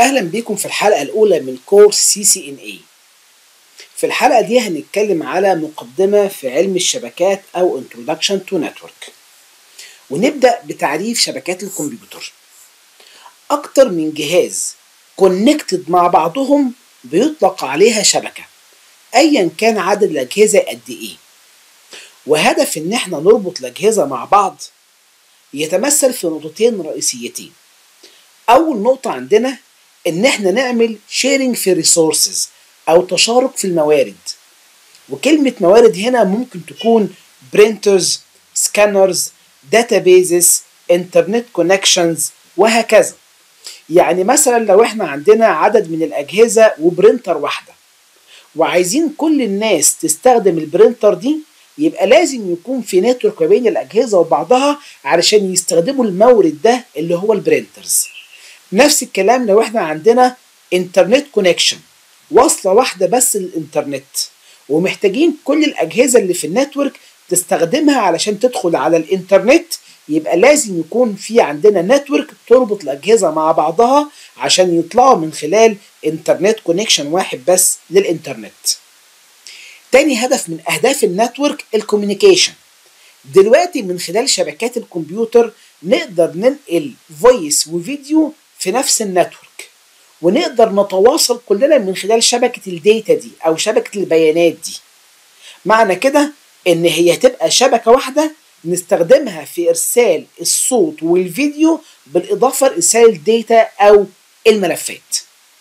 اهلا بيكم في الحلقه الاولى من كورس سي سي ان اي في الحلقه دي هنتكلم على مقدمه في علم الشبكات او introduction to network ونبدا بتعريف شبكات الكمبيوتر اكتر من جهاز كونكتد مع بعضهم بيطلق عليها شبكه ايا كان عدد الاجهزه قد ايه وهدف ان احنا نربط الاجهزه مع بعض يتمثل في نقطتين رئيسيتين اول نقطه عندنا ان احنا نعمل شيرنج في ريسورسز او تشارك في الموارد وكلمه موارد هنا ممكن تكون برينترز سكانرز داتابيزز انترنت كونكشنز وهكذا يعني مثلا لو احنا عندنا عدد من الاجهزه وبرينتر واحده وعايزين كل الناس تستخدم البرينتر دي يبقى لازم يكون في نتورك ما بين الاجهزه وبعضها علشان يستخدموا المورد ده اللي هو البرينترز نفس الكلام لو احنا عندنا انترنت كونكشن وصله واحده بس للانترنت ومحتاجين كل الاجهزه اللي في النتورك تستخدمها علشان تدخل على الانترنت يبقى لازم يكون في عندنا نتورك تربط الاجهزه مع بعضها عشان يطلعوا من خلال انترنت كونكشن واحد بس للانترنت تاني هدف من اهداف النتورك الكوميونيكيشن دلوقتي من خلال شبكات الكمبيوتر نقدر ننقل فويس وفيديو في نفس النتورك ونقدر نتواصل كلنا من خلال شبكة الداتا دي أو شبكة البيانات دي معنى كده إن هي هتبقى شبكة واحدة نستخدمها في إرسال الصوت والفيديو بالإضافة لإرسال الداتا أو الملفات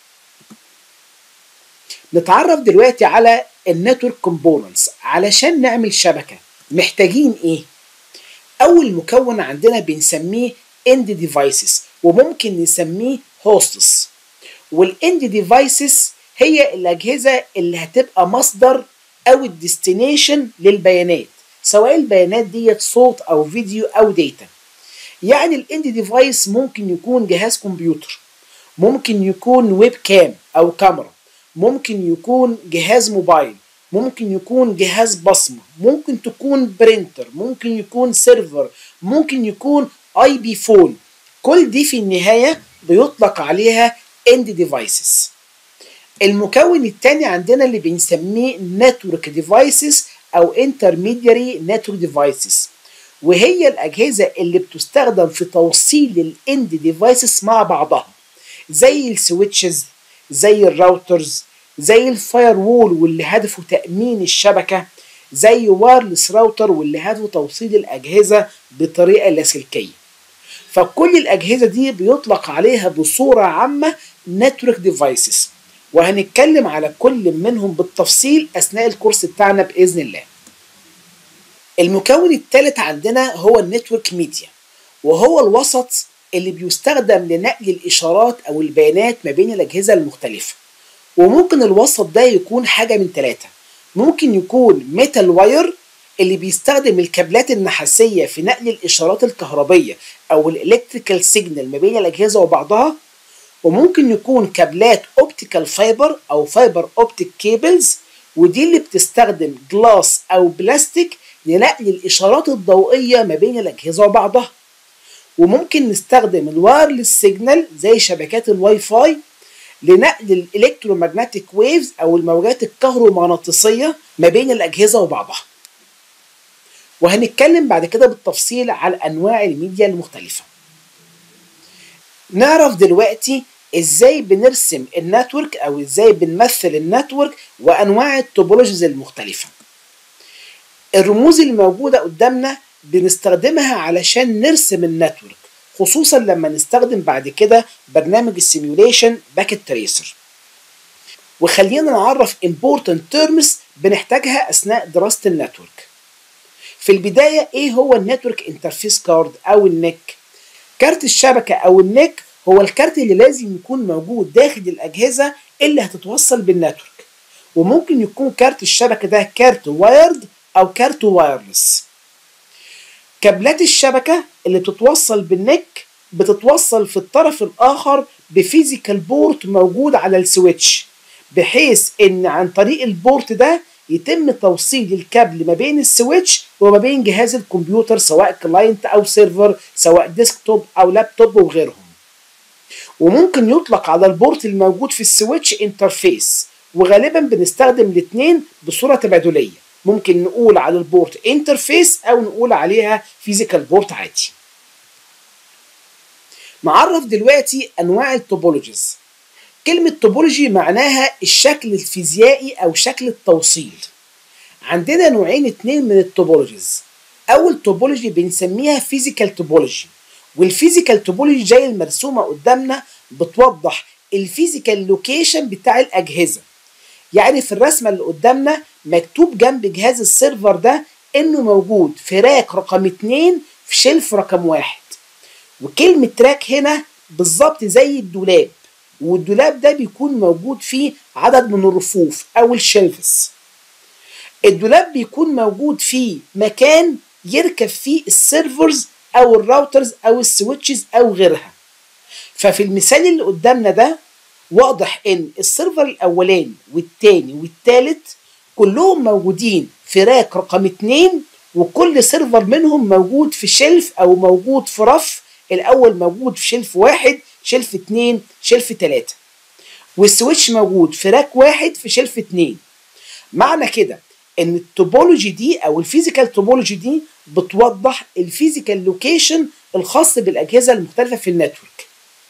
نتعرف دلوقتي على النتورك كومبوننتس علشان نعمل شبكة محتاجين إيه؟ أول مكون عندنا بنسميه end devices وممكن نسميه هوستس والاند ديفايسز هي الاجهزه اللي هتبقى مصدر او الديستنيشن للبيانات سواء البيانات ديت صوت او فيديو او داتا يعني الاند ديفايس ممكن يكون جهاز كمبيوتر ممكن يكون ويب كام او كاميرا ممكن يكون جهاز موبايل ممكن يكون جهاز بصمه ممكن تكون برينتر ممكن يكون سيرفر ممكن يكون اي بي فون كل دي في النهايه بيطلق عليها end devices المكون الثاني عندنا اللي بنسميه network devices او intermediary network devices وهي الاجهزه اللي بتستخدم في توصيل الاند ديفايسز مع بعضها زي السويتشز زي الراوترز زي الفاير وول واللي هدفه تامين الشبكه زي وايرلس راوتر واللي هدفه توصيل الاجهزه بطريقه لاسلكيه فكل الأجهزة دي بيطلق عليها بصورة عامة نتورك ديفايسز وهنتكلم على كل منهم بالتفصيل أثناء الكورس بتاعنا بإذن الله المكون الثالث عندنا هو النتورك ميديا وهو الوسط اللي بيستخدم لنقل الإشارات أو البيانات ما بين الأجهزة المختلفة وممكن الوسط ده يكون حاجة من ثلاثة ممكن يكون ميتال واير اللي بيستخدم الكابلات النحاسية في نقل الإشارات الكهربية أو الإلكتريكال سيجنال ما بين الأجهزة وبعضها وممكن يكون كابلات أوبتيكال فايبر أو فايبر أوبتيك كيبلز ودي اللي بتستخدم جلاس أو بلاستيك لنقل الإشارات الضوئية ما بين الأجهزة وبعضها وممكن نستخدم الوايرلس سيجنال زي شبكات الواي فاي لنقل الالكترومagnetic ويفز او الموجات الكهرومغناطيسيه ما بين الاجهزه وبعضها وهنتكلم بعد كده بالتفصيل على انواع الميديا المختلفه نعرف دلوقتي ازاي بنرسم النتورك او ازاي بنمثل النتورك وانواع التوبولوجيز المختلفه الرموز اللي موجوده قدامنا بنستخدمها علشان نرسم النتورك خصوصا لما نستخدم بعد كده برنامج السيميوليشن باكيت تريسر وخلينا نعرف important terms بنحتاجها اثناء دراسه النتورك في البداية إيه هو النتورك انترفيس كارد أو النك؟ كارت الشبكة أو النك هو الكارت اللي لازم يكون موجود داخل الأجهزة اللي هتتوصل بالنتورك وممكن يكون كارت الشبكة ده كارت وايرد أو كارت وايرلس كابلات الشبكة اللي بتتوصل بالنك بتتوصل في الطرف الآخر بفيزيكال بورت موجود على السويتش بحيث إن عن طريق البورت ده يتم توصيل الكابل ما بين السويتش وما بين جهاز الكمبيوتر سواء كلاينت او سيرفر سواء ديسكتوب او لابتوب وغيرهم وممكن يطلق على البورت الموجود في السويتش انترفيس وغالبا بنستخدم الاثنين بصوره تبادليه ممكن نقول على البورت انترفيس او نقول عليها فيزيكال بورت عادي نعرف دلوقتي انواع التوبولوجيز كلمة توبولوجي معناها الشكل الفيزيائي او شكل التوصيل عندنا نوعين اتنين من التوبولوجيز اول توبولوجي بنسميها فيزيكال توبولوجي والفيزيكال توبولوجي زي المرسومه قدامنا بتوضح الفيزيكال لوكيشن بتاع الاجهزه يعني في الرسمه اللي قدامنا مكتوب جنب جهاز السيرفر ده انه موجود في راك رقم 2 في شلف رقم واحد وكلمه راك هنا بالظبط زي الدولاب والدولاب ده بيكون موجود فيه عدد من الرفوف او الشلفس الدولاب بيكون موجود فيه مكان يركب فيه السيرفرز او الراوترز او السويتشز او غيرها ففي المثال اللي قدامنا ده واضح ان السيرفر الاولاني والتاني والتالت كلهم موجودين في راك رقم اتنين وكل سيرفر منهم موجود في شلف او موجود في رف الاول موجود في شلف واحد شلف اتنين شلف تلاتة والسويتش موجود في راك واحد في شلف اتنين معنى كده ان التوبولوجي دي او الفيزيكال توبولوجي دي بتوضح الفيزيكال لوكيشن الخاص بالاجهزه المختلفه في النتورك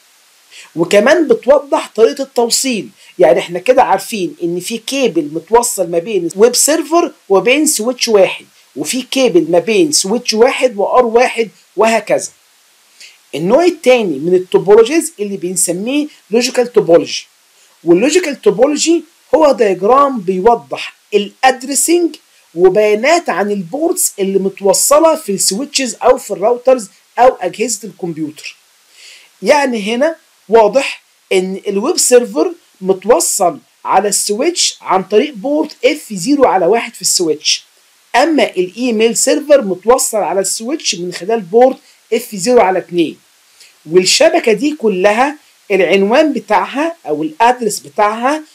وكمان بتوضح طريقه التوصيل يعني احنا كده عارفين ان في كيبل متوصل ما بين ويب سيرفر وبين سويتش واحد وفي كيبل ما بين سويتش واحد وار واحد وهكذا النوع الثاني من التوبولوجيز اللي بنسميه لوجيكال توبولوجي واللوجيكال توبولوجي هو دياجرام بيوضح الادريسنج وبيانات عن البورتس اللي متوصله في السويتشز او في الراوترز او اجهزه الكمبيوتر يعني هنا واضح ان الويب سيرفر متوصل على السويتش عن طريق بورت اف 0 على 1 في السويتش اما الايميل سيرفر متوصل على السويتش من خلال بورت اف 0 على 2 والشبكه دي كلها العنوان بتاعها او الادرس بتاعها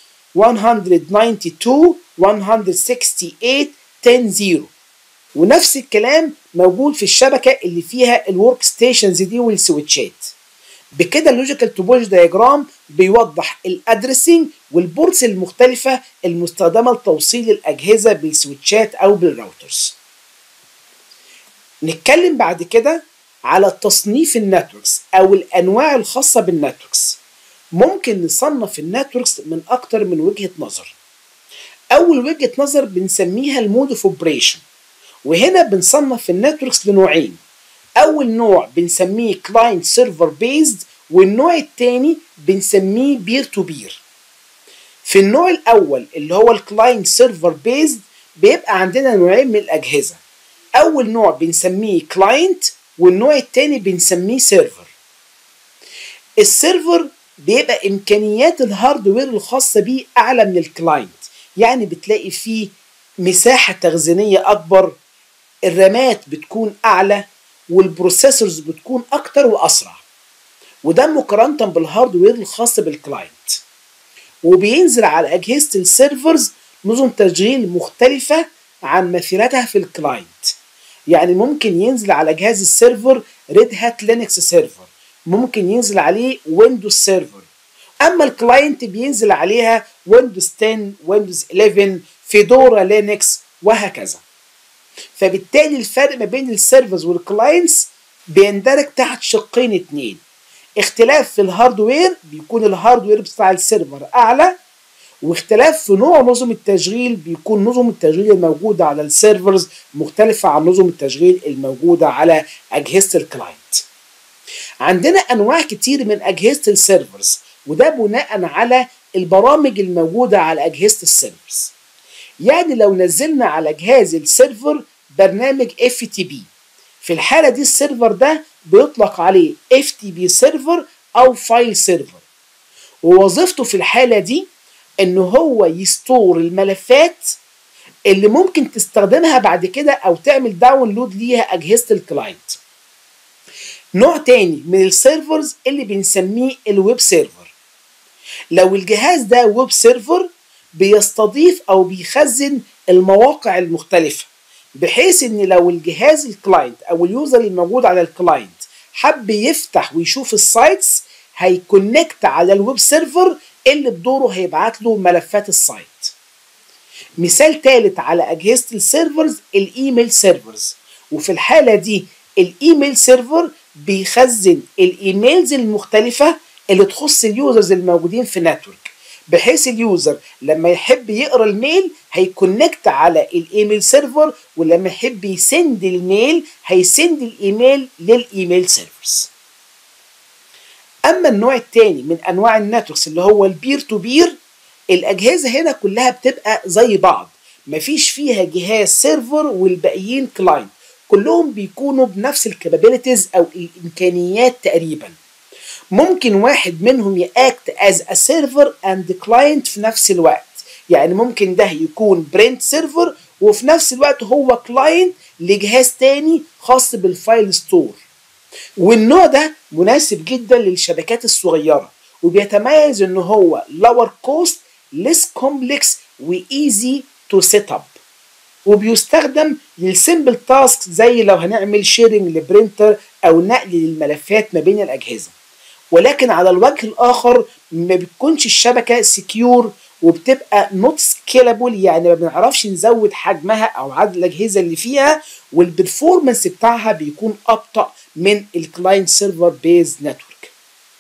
192 168 10 ونفس الكلام موجود في الشبكه اللي فيها الورك ستيشنز دي والسويتشات بكده اللوجيكال توبولوجي دايجرام بيوضح الادرسنج والبورتس المختلفه المستخدمه لتوصيل الاجهزه بالسويتشات او بالراوترز نتكلم بعد كده على تصنيف النتوركس او الانواع الخاصه بالنتوركس ممكن نصنف النتوركس من اكتر من وجهه نظر اول وجهه نظر بنسميها المود اوف اوبريشن وهنا بنصنف النتوركس لنوعين اول نوع بنسميه كلاينت سيرفر بيزد والنوع الثاني بنسميه بير تو بير في النوع الاول اللي هو الكلاينت سيرفر بيزد بيبقى عندنا نوعين من الاجهزه اول نوع بنسميه كلاينت والنوع الثاني بنسميه سيرفر السيرفر بيبقى امكانيات الهاردوير الخاصه بيه اعلى من الكلاينت يعني بتلاقي فيه مساحه تخزينيه اكبر الرامات بتكون اعلى والبروسيسورز بتكون اكتر واسرع وده مقارنه بالهاردوير الخاص بالكلاينت وبينزل على اجهزه السيرفرز نظم تشغيل مختلفه عن مثيلتها في الكلاينت يعني ممكن ينزل على جهاز السيرفر ريد هات لينكس سيرفر ممكن ينزل عليه ويندوز سيرفر اما الكلاينت بينزل عليها ويندوز 10 ويندوز 11 فيدورا لينكس وهكذا فبالتالي الفرق ما بين السيرفرز والكلاينتس بيندرج تحت شقين اتنين اختلاف في الهاردوير بيكون الهاردوير بتاع السيرفر اعلى واختلاف في نوع نظم التشغيل بيكون نظم التشغيل الموجودة على السيرفرز مختلفة عن نظم التشغيل الموجودة على أجهزة الكلاينت عندنا أنواع كتير من أجهزة السيرفرز وده بناء على البرامج الموجودة على أجهزة السيرفرز يعني لو نزلنا على جهاز السيرفر برنامج FTP في الحالة دي السيرفر ده بيطلق عليه FTP سيرفر أو فايل سيرفر ووظيفته في الحالة دي ان هو يستور الملفات اللي ممكن تستخدمها بعد كده او تعمل داونلود ليها اجهزه الكلاينت نوع تاني من السيرفرز اللي بنسميه الويب سيرفر لو الجهاز ده ويب سيرفر بيستضيف او بيخزن المواقع المختلفه بحيث ان لو الجهاز الكلاينت او اليوزر الموجود على الكلاينت حب يفتح ويشوف السايتس هيكونكت على الويب سيرفر اللي بدوره هيبعت له ملفات السايت مثال ثالث على اجهزه السيرفرز الايميل سيرفرز وفي الحاله دي الايميل سيرفر بيخزن الايميلز المختلفه اللي تخص اليوزرز الموجودين في نتورك بحيث اليوزر لما يحب يقرا الميل هيكونكت على الايميل سيرفر ولما يحب يسند الميل هيسند الايميل للايميل سيرفرز اما النوع الثاني من انواع النتوركس اللي هو البير تو بير الاجهزه هنا كلها بتبقى زي بعض مفيش فيها جهاز سيرفر والباقيين كلاينت كلهم بيكونوا بنفس الكابابيلتيز او الامكانيات تقريبا ممكن واحد منهم ياكت از ا سيرفر اند كلاينت في نفس الوقت يعني ممكن ده يكون برنت سيرفر وفي نفس الوقت هو كلاينت لجهاز تاني خاص بالفايل ستور والنوع ده مناسب جدا للشبكات الصغيره وبيتميز ان هو lower cost less complex وايزي تو سيت اب وبيستخدم للسيمبل تاسك زي لو هنعمل شيرنج لبرينتر او نقل للملفات ما بين الاجهزه ولكن على الوجه الاخر ما بتكونش الشبكه سكيور وبتبقى نوت سكيلابل يعني ما بنعرفش نزود حجمها او عدد الاجهزه اللي فيها والبرفورمانس بتاعها بيكون ابطا من الكلاينت سيرفر بيز نتورك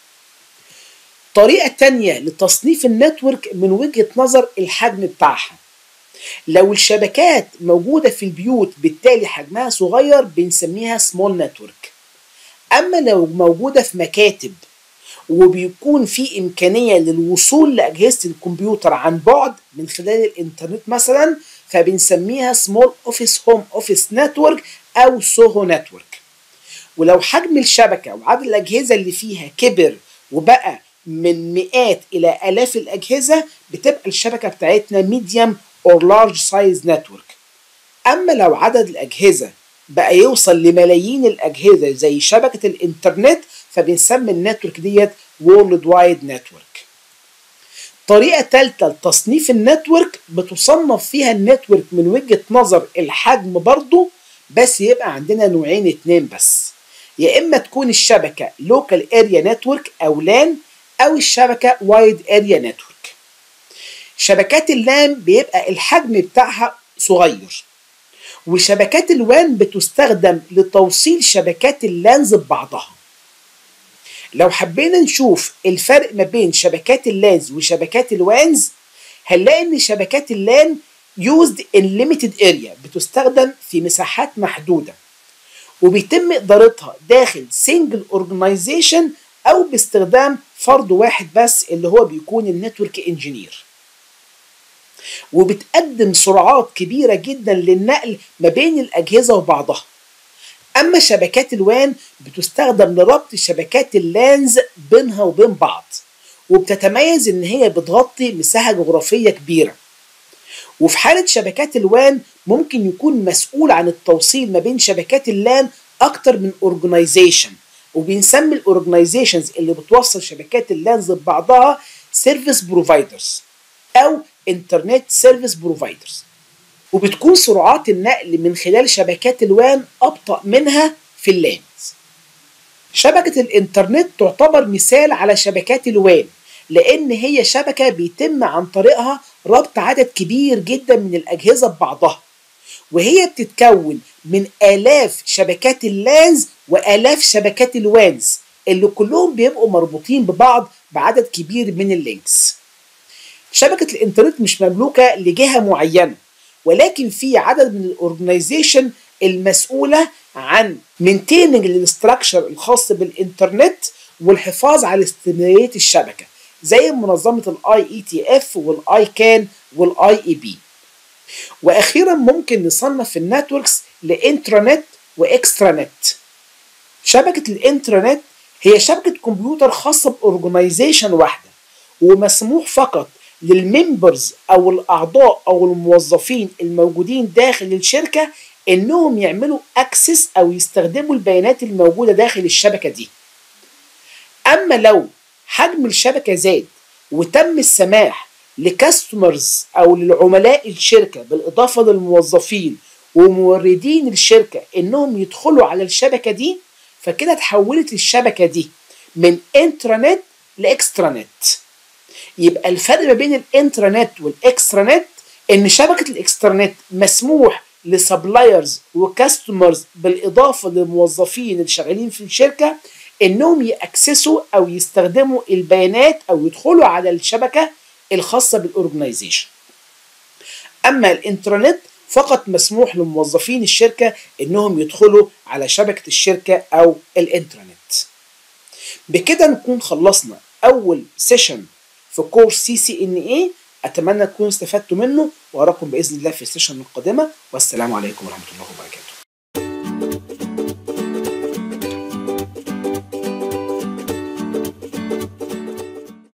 طريقه تانية لتصنيف النتورك من وجهه نظر الحجم بتاعها لو الشبكات موجودة في البيوت بالتالي حجمها صغير بنسميها سمول نتورك أما لو موجودة في مكاتب وبيكون في إمكانية للوصول لأجهزة الكمبيوتر عن بعد من خلال الإنترنت مثلا فبنسميها سمول أوفيس هوم أوفيس نتورك أو سوهو نتورك ولو حجم الشبكة وعدد الأجهزة اللي فيها كبر وبقى من مئات إلى آلاف الأجهزة بتبقى الشبكة بتاعتنا ميديم or large size network أما لو عدد الأجهزة بقى يوصل لملايين الأجهزة زي شبكة الإنترنت فبنسمي النتورك ديت World Wide Network طريقة تالتة لتصنيف النتورك بتصنف فيها النتورك من وجهة نظر الحجم برضو بس يبقى عندنا نوعين اتنين بس يا إما تكون الشبكة Local Area Network أو LAN أو الشبكة Wide Area Network شبكات اللان بيبقى الحجم بتاعها صغير وشبكات الوان بتستخدم لتوصيل شبكات اللانز ببعضها لو حبينا نشوف الفرق ما بين شبكات اللانز وشبكات الوانز هنلاقي ان شبكات اللان used in limited area بتستخدم في مساحات محدودة وبيتم إدارتها داخل single organization أو باستخدام فرد واحد بس اللي هو بيكون النتورك انجينير وبتقدم سرعات كبيرة جدا للنقل ما بين الأجهزة وبعضها أما شبكات الوان بتستخدم لربط شبكات اللانز بينها وبين بعض وبتتميز إن هي بتغطي مساحة جغرافية كبيرة وفي حالة شبكات الوان ممكن يكون مسؤول عن التوصيل ما بين شبكات اللان أكتر من أورجنايزيشن وبنسمي الأورجنايزيشنز اللي بتوصل شبكات اللانز ببعضها سيرفيس بروفايدرز أو انترنت سيرفيس بروفايدرز وبتكون سرعات النقل من خلال شبكات الوان أبطأ منها في اللانز شبكة الإنترنت تعتبر مثال على شبكات الوان لأن هي شبكة بيتم عن طريقها ربط عدد كبير جدا من الأجهزة ببعضها وهي بتتكون من آلاف شبكات اللانز وآلاف شبكات الوانز اللي كلهم بيبقوا مربوطين ببعض بعدد كبير من اللينكس شبكة الإنترنت مش مملوكة لجهة معينة ولكن في عدد من الأورجنايزيشن المسؤولة عن مينتيننج الاستراكشر الخاص بالإنترنت والحفاظ على استمرارية الشبكة زي منظمة الاي اي تي اف والاي كان والاي اي بي واخيرا ممكن نصنف النتوركس لانترانت واكسترانت شبكة الانترانت هي شبكة كمبيوتر خاصة بأورجنايزيشن واحدة ومسموح فقط للممبرز او الاعضاء او الموظفين الموجودين داخل الشركه انهم يعملوا اكسس او يستخدموا البيانات الموجوده داخل الشبكه دي اما لو حجم الشبكه زاد وتم السماح لكاستمرز او للعملاء الشركه بالاضافه للموظفين وموردين الشركه انهم يدخلوا على الشبكه دي فكده اتحولت الشبكه دي من انترنت لاكسترانت يبقى الفرق ما بين الانترانت والاكسترانت ان شبكه الاكسترانت مسموح لسبلايرز وكاستمرز بالاضافه للموظفين اللي شغالين في الشركه انهم ياكسسوا او يستخدموا البيانات او يدخلوا على الشبكه الخاصه بالاورجنايزيشن اما الانترنت فقط مسموح لموظفين الشركه انهم يدخلوا على شبكه الشركه او الانترنت بكده نكون خلصنا اول سيشن في كورس سي سي ان اي اتمنى تكونوا استفدتوا منه واراكم باذن الله في السيشن القادمه والسلام عليكم ورحمه الله وبركاته